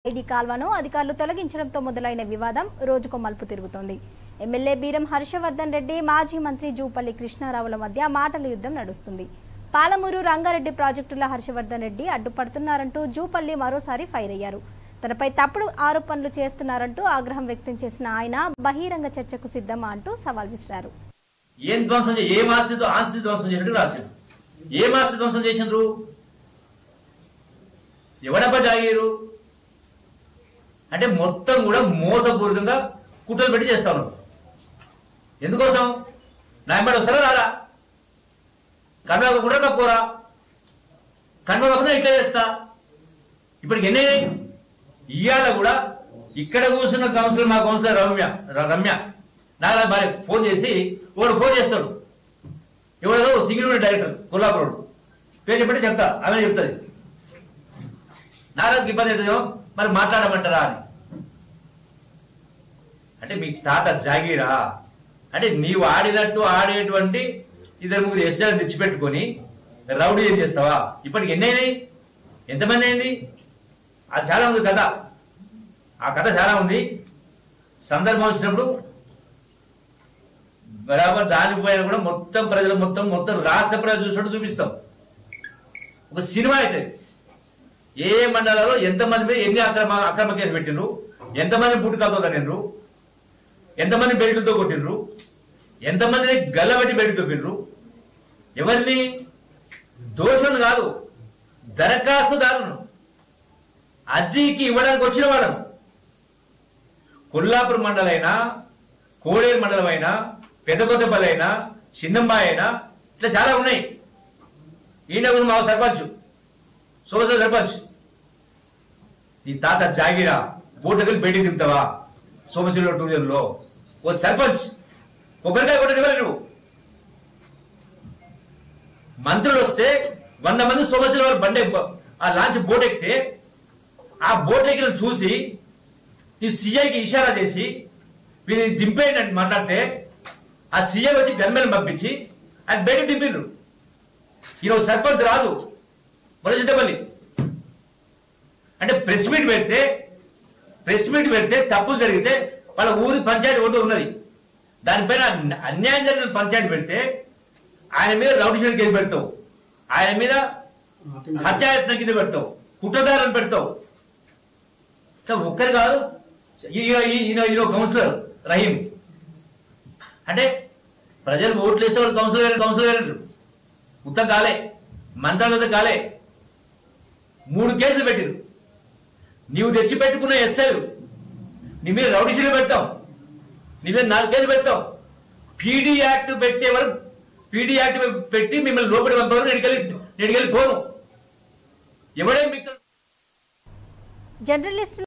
ID కాల్వను అధికారులు తొలగించడంతో మొదలైన వివాదం రోజుకో మలుపు తిరుగుతోంది ఎమ్మెల్యే బీరం హర్షవర్ధన్ రెడ్డి మాజీ మంత్రి జూపల్లి కృష్ణారావుల మధ్య మాటల యుద్ధం నడుస్తుంది పాలమూరు రంగారెడ్డి ప్రాజెక్టుల హర్షవర్ధన్ రెడ్డి అడ్డుపడుతున్నారంటూ జూపల్లి మరోసారి ఫైర్ అయ్యారు తనపై తప్పుడు ఆరోపణలు చేస్తున్నారంటూ ఆగ్రహం వ్యక్తం చేసిన ఆయన బహిరంగ చర్చకు సిద్ధమా అంటూ సవాల్ విసిరారు ఏం ధ్వంసం చే ఏం ఆస్తి ఆస్తి ధ్వంసం చేసినట్టు రాశాడు ఏం ఆస్తి ధ్వంసం చేసినారు ఎవడబ్బా జాగీరు అంటే మొత్తం కూడా మోసపూరితంగా కుట్రలు పెట్టి చేస్తా ఉన్నారు ఎందుకోసం నా ఎంబడి వస్తారా రారా కన్వ కూడా తక్కువరా కన్వ కాకుండా ఇట్లా చేస్తా ఇప్పటికి ఎన్ని అయినాయి? ఇవాళ కూడా ఇక్కడ కూర్చున్న కౌన్సిలర్ మా కౌన్సిలర్ రమ్య ర- రమ్య నాలా భార్య ఫోన్ చేసి వాడు ఫోన్ చేస్తాడు ఎవడో సింగిల్ డైరెక్టర్ కొల్లాపురం పేరు చెప్పండి చెప్తా ఆమె చెప్తుంది నారాజుకి ఇబ్బంది అవుతుందేమో మరి మాట్లాడమంటారా అని అంటే మీ తాత జాగీరా అంటే నీవు ఆడినట్టు ఆడేటువంటి ఇద్దరు ముగ్గురు ఎస్ఆర్ తెచ్చిపెట్టుకొని రౌడీ ఏం చేస్తావా ఇప్పటికి ఎన్ని అయినాయి ఎంతమంది అయింది అది చాలా ఉంది కథ ఆ కథ చాలా ఉంది సందర్భం వచ్చినప్పుడు బరాబర్ దానిపైన కూడా మొత్తం ప్రజలు మొత్తం మొత్తం రాష్ట్ర ప్రజలు చూసినట్టు చూపిస్తాం ఒక సినిమా అయితే ఏ ఏ మండలాల్లో ఎంతమంది మీద ఎన్ని అక్రమ అక్రమ కేసులు పెట్టిండ్రు ఎంతమంది బుట్టుకాలతో తనిండ్రు ఎంతమంది బెల్టులతో కొట్టిండ్రు ఎంతమందిని గల్లబెట్టి బెల్ట్ తొప్పిండ్రు ఎవరిని దోషులను కాదు దరఖాస్తుదారులను అర్జీకి ఇవ్వడానికి వచ్చిన వాళ్ళను కొల్లాపూర్ మండలైనా కోడేరు మండలం అయినా పెద్దకొత్తపల్లి అయినా చిన్నంబాయి అయినా ఇట్లా చాలా ఉన్నాయి ఈయన కూడా మా సర్పంచ్ సోమస సర్పంచ్ నీ తాత జాగిరా బోటకెళ్ళి బయటికి దింపుతావా సోమశిలో టూరిజంలో ఓ సర్పంచ్ కొబ్బరికాయ కొట్టనివ్వాలి నువ్వు మంత్రులు వస్తే వంద మంది సోమశిల వాళ్ళు బండి ఎక్క- ఆ లాంచ్ బోట్ ఎక్కితే ఆ బోట్ ఎక్కిన చూసి ఈ సీఐకి ఇషారా చేసి వీరిని దింపేయండి అని మాట్లాడితే ఆ సీఐ వచ్చి గన్మెన్ పంపించి అది బయటకు దింపిండ్రు ఈరోజు సర్పంచ్ రాదు మొదటిపల్లి అంటే ప్రెస్ మీట్ పెడితే ప్రెస్ మీట్ పెడితే తప్పులు జరిగితే వాళ్ళ ఊరి పంచాయతీ ఒకటి ఉన్నది దానిపైన అన్య- అన్యాయం జరిగిన పంచాయతీ పెడితే ఆయన మీద రౌడీ షీట్ కేసు పెడతావు ఆయన మీద హత్యాయత్నం కింద పెడతావు కుట్రదారులను పెడతావు ఇట్లా ఒక్కరు కాదు ఈయన ఈయన ఈయన కౌన్సిలర్ రహీం అంటే ప్రజలు ఓట్లు వేస్తే వాళ్ళు కౌన్సిలర్ కౌన్సిలర్ గారు ఉత్త కాలే మంత్రాలతో కాలే మూడు కేసులు పెట్టిరు నీవు తెచ్చి పెట్టుకున్న ఎస్ఐలు నీ మీద రౌడీ షీట్లు పెడతాం నీ మీద నాలుగు కేసులు పెడతాం పీడీ యాక్ట్ పెట్టే వరకు పీడీ యాక్ట్ పెట్టి మిమ్మల్ని లోపలి పంపవరు నేడికెళ్ళి నేడికెళ్ళి పోను ఎవడే మీకు జర్నలిస్టుల